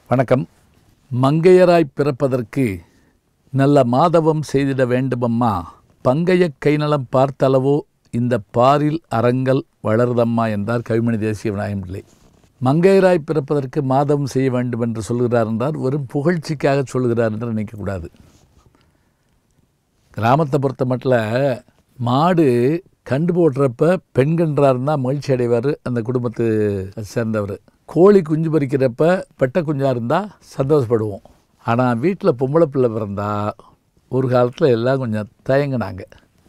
வணக்கம் மங்கையராய் பிறப்பதற்கு நல்ல மாதவம் செய்திட வேண்டுமம்மா பங்கைய கைநலம் பார்த்தளவோ இந்த பாரில் அறங்கள் வளருதம்மா என்றார் கவிமணி தேசிய விநாயகம் பிள்ளை மங்கையராய் பிறப்பதற்கு மாதவம் செய்ய வேண்டும் என்று சொல்கிறார் என்றார் வெறும் புகழ்ச்சிக்காக சொல்கிறார் என்று நினைக்கக்கூடாது கிராமத்தை பொறுத்த மட்டும் மாடு கண்டு போடுறப்ப பெண்கன்றாருன்னா மகிழ்ச்சி அடைவார் அந்த குடும்பத்தை சேர்ந்தவர் கோழி குஞ்சு பறிக்கிறப்ப பெட்டை குஞ்சாக இருந்தால் சந்தோஷப்படுவோம் ஆனால் வீட்டில் பொம்பளை பிள்ளை பிறந்தா ஒரு காலத்தில் எல்லாம் கொஞ்சம் தயங்கினாங்க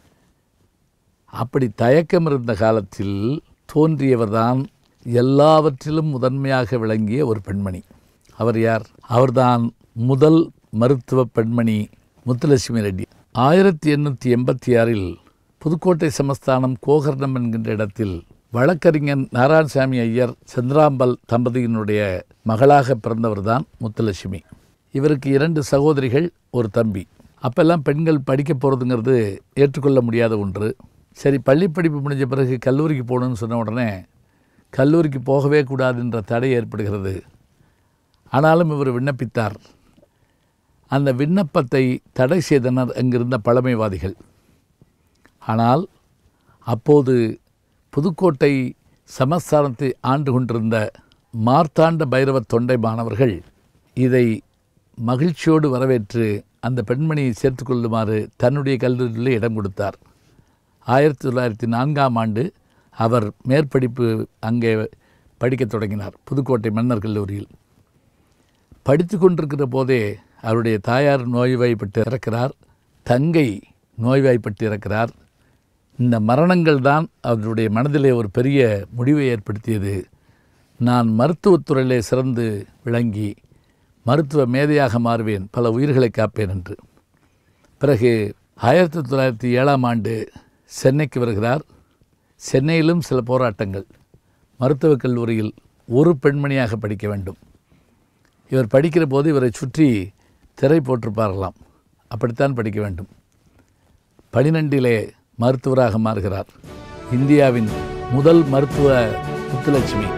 அப்படி தயக்கம் இருந்த காலத்தில் தோன்றியவர்தான் எல்லாவற்றிலும் முதன்மையாக விளங்கிய ஒரு பெண்மணி அவர் யார் அவர்தான் முதல் மருத்துவ பெண்மணி முத்துலட்சுமி ரெட்டி ஆயிரத்தி எண்ணூற்றி எண்பத்தி ஆறில் புதுக்கோட்டை சமஸ்தானம் கோகர்ணம் என்கின்ற இடத்தில் வழக்கறிஞர் நாராயணசாமி ஐயர் சந்திராம்பல் தம்பதியினுடைய மகளாக பிறந்தவர்தான் முத்துலட்சுமி இவருக்கு இரண்டு சகோதரிகள் ஒரு தம்பி அப்பெல்லாம் பெண்கள் படிக்க போகிறதுங்கிறது ஏற்றுக்கொள்ள முடியாத ஒன்று சரி பள்ளி படிப்பு முடிஞ்ச பிறகு கல்லூரிக்கு போகணும்னு சொன்ன உடனே கல்லூரிக்கு போகவே கூடாதுன்ற தடை ஏற்படுகிறது ஆனாலும் இவர் விண்ணப்பித்தார் அந்த விண்ணப்பத்தை தடை செய்தனர் அங்கிருந்த பழமைவாதிகள் ஆனால் அப்போது புதுக்கோட்டை சமஸ்தானத்தை ஆண்டு கொண்டிருந்த மார்த்தாண்ட பைரவ தொண்டை மாணவர்கள் இதை மகிழ்ச்சியோடு வரவேற்று அந்த பெண்மணியை சேர்த்துக்கொள்ளுமாறு தன்னுடைய கல்லூரியில் இடம் கொடுத்தார் ஆயிரத்தி தொள்ளாயிரத்தி நான்காம் ஆண்டு அவர் மேற்படிப்பு அங்கே படிக்கத் தொடங்கினார் புதுக்கோட்டை மன்னர் கல்லூரியில் படித்து கொண்டிருக்கிற போதே அவருடைய தாயார் நோய்வாய்ப்பட்டு இறக்கிறார் தங்கை நோய்வாய்ப்பட்டு இறக்கிறார் இந்த மரணங்கள் தான் அவருடைய மனதிலே ஒரு பெரிய முடிவை ஏற்படுத்தியது நான் மருத்துவத்துறையிலே சிறந்து விளங்கி மருத்துவ மேதையாக மாறுவேன் பல உயிர்களை காப்பேன் என்று பிறகு ஆயிரத்தி தொள்ளாயிரத்தி ஏழாம் ஆண்டு சென்னைக்கு வருகிறார் சென்னையிலும் சில போராட்டங்கள் மருத்துவக் கல்லூரியில் ஒரு பெண்மணியாக படிக்க வேண்டும் இவர் படிக்கிற போது இவரை சுற்றி திரை போட்டிருப்பார்களாம் அப்படித்தான் படிக்க வேண்டும் பனிரெண்டிலே மருத்துவராக மாறுகிறார் இந்தியாவின் முதல் மருத்துவ முத்துலட்சுமி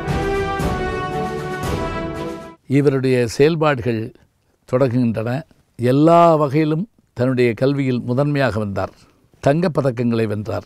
இவருடைய செயல்பாடுகள் தொடங்குகின்றன எல்லா வகையிலும் தன்னுடைய கல்வியில் முதன்மையாக வந்தார் தங்கப் பதக்கங்களை வென்றார்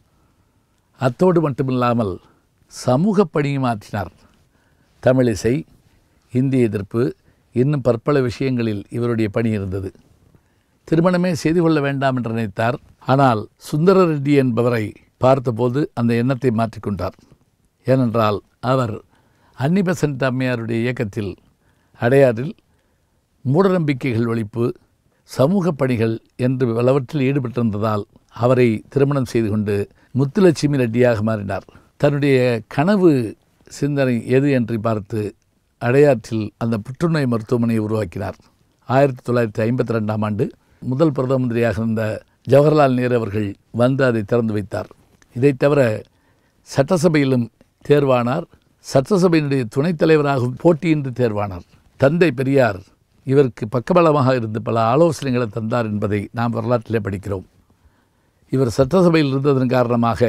அத்தோடு மட்டுமில்லாமல் சமூக பணியும் ஆற்றினார் தமிழிசை இந்திய எதிர்ப்பு இன்னும் பற்பல விஷயங்களில் இவருடைய பணி இருந்தது திருமணமே செய்து கொள்ள வேண்டாம் என்று நினைத்தார் ஆனால் சுந்தர ரெட்டி என்பவரை பார்த்தபோது அந்த எண்ணத்தை மாற்றிக்கொண்டார் ஏனென்றால் அவர் அன்னி பெசன்ட் அம்மையாருடைய இயக்கத்தில் அடையாறில் மூடநம்பிக்கைகள் ஒழிப்பு சமூக பணிகள் என்று பலவற்றில் ஈடுபட்டிருந்ததால் அவரை திருமணம் செய்து கொண்டு முத்துலட்சுமி ரெட்டியாக மாறினார் தன்னுடைய கனவு சிந்தனை எது என்று பார்த்து அடையாற்றில் அந்த புற்றுநோய் மருத்துவமனையை உருவாக்கினார் ஆயிரத்தி தொள்ளாயிரத்தி ஐம்பத்தி ரெண்டாம் ஆண்டு முதல் பிரதம மந்திரியாக இருந்த ஜவஹர்லால் நேரு அவர்கள் வந்து அதை திறந்து வைத்தார் இதைத் தவிர சட்டசபையிலும் தேர்வானார் சட்டசபையினுடைய துணைத் தலைவராகவும் போட்டியின்றி தேர்வானார் தந்தை பெரியார் இவருக்கு பக்கபலமாக இருந்து பல ஆலோசனைகளை தந்தார் என்பதை நாம் வரலாற்றிலே படிக்கிறோம் இவர் சட்டசபையில் இருந்ததன் காரணமாக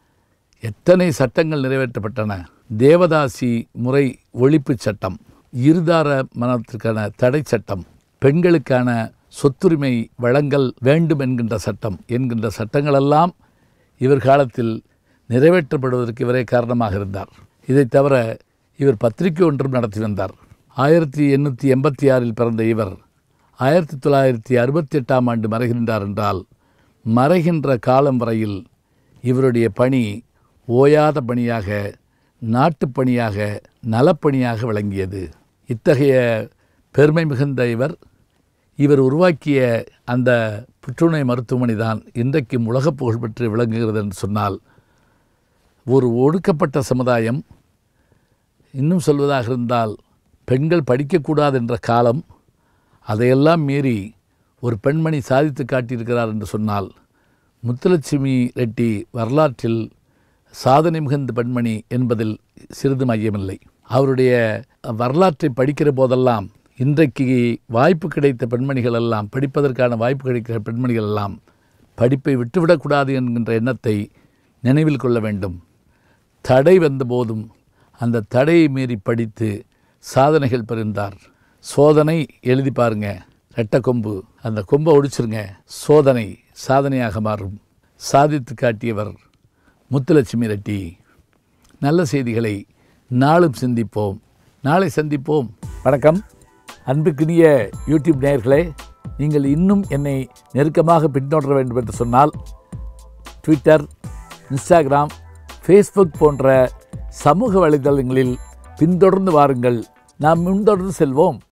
எத்தனை சட்டங்கள் நிறைவேற்றப்பட்டன தேவதாசி முறை ஒழிப்பு சட்டம் இருதார மனத்திற்கான தடை சட்டம் பெண்களுக்கான சொத்துரிமை வழங்கல் வேண்டும் என்கின்ற சட்டம் என்கின்ற சட்டங்களெல்லாம் இவர் காலத்தில் நிறைவேற்றப்படுவதற்கு இவரே காரணமாக இருந்தார் இதைத் தவிர இவர் பத்திரிகை ஒன்றும் நடத்தி வந்தார் ஆயிரத்தி எண்ணூற்றி எண்பத்தி ஆறில் பிறந்த இவர் ஆயிரத்தி தொள்ளாயிரத்தி அறுபத்தி எட்டாம் ஆண்டு மறைகின்றார் என்றால் மறைகின்ற காலம் வரையில் இவருடைய பணி ஓயாத பணியாக நாட்டுப் பணியாக நலப்பணியாக விளங்கியது இத்தகைய பெருமை மிகுந்த இவர் இவர் உருவாக்கிய அந்த புற்றுநோய் மருத்துவமனை தான் இன்றைக்கும் உலக புகழ்பெற்று விளங்குகிறது என்று சொன்னால் ஒரு ஒடுக்கப்பட்ட சமுதாயம் இன்னும் சொல்வதாக இருந்தால் பெண்கள் படிக்கக்கூடாது என்ற காலம் அதையெல்லாம் மீறி ஒரு பெண்மணி சாதித்து காட்டியிருக்கிறார் என்று சொன்னால் முத்துலட்சுமி ரெட்டி வரலாற்றில் சாதனை மிகுந்த பெண்மணி என்பதில் சிறிதும் ஐயமில்லை அவருடைய வரலாற்றை படிக்கிற போதெல்லாம் இன்றைக்கு வாய்ப்பு கிடைத்த பெண்மணிகள் எல்லாம் படிப்பதற்கான வாய்ப்பு கிடைக்கிற பெண்மணிகள் எல்லாம் படிப்பை விட்டுவிடக்கூடாது என்கின்ற எண்ணத்தை நினைவில் கொள்ள வேண்டும் தடை வந்தபோதும் அந்த தடையை மீறி படித்து சாதனைகள் புரிந்தார் சோதனை எழுதி பாருங்க ரெட்டை கொம்பு அந்த கொம்பை ஒடிச்சிருங்க சோதனை சாதனையாக மாறும் சாதித்து காட்டியவர் முத்துலட்சுமி ரெட்டி நல்ல செய்திகளை நாளும் சிந்திப்போம் நாளை சந்திப்போம் வணக்கம் அன்புக்குரிய யூடியூப் நேயர்களே நீங்கள் இன்னும் என்னை நெருக்கமாக பின்தொடர வேண்டும் என்று சொன்னால் ட்விட்டர் இன்ஸ்டாகிராம் ஃபேஸ்புக் போன்ற சமூக வலைதளங்களில் பின்தொடர்ந்து வாருங்கள் நாம் முன்தொடர்ந்து செல்வோம்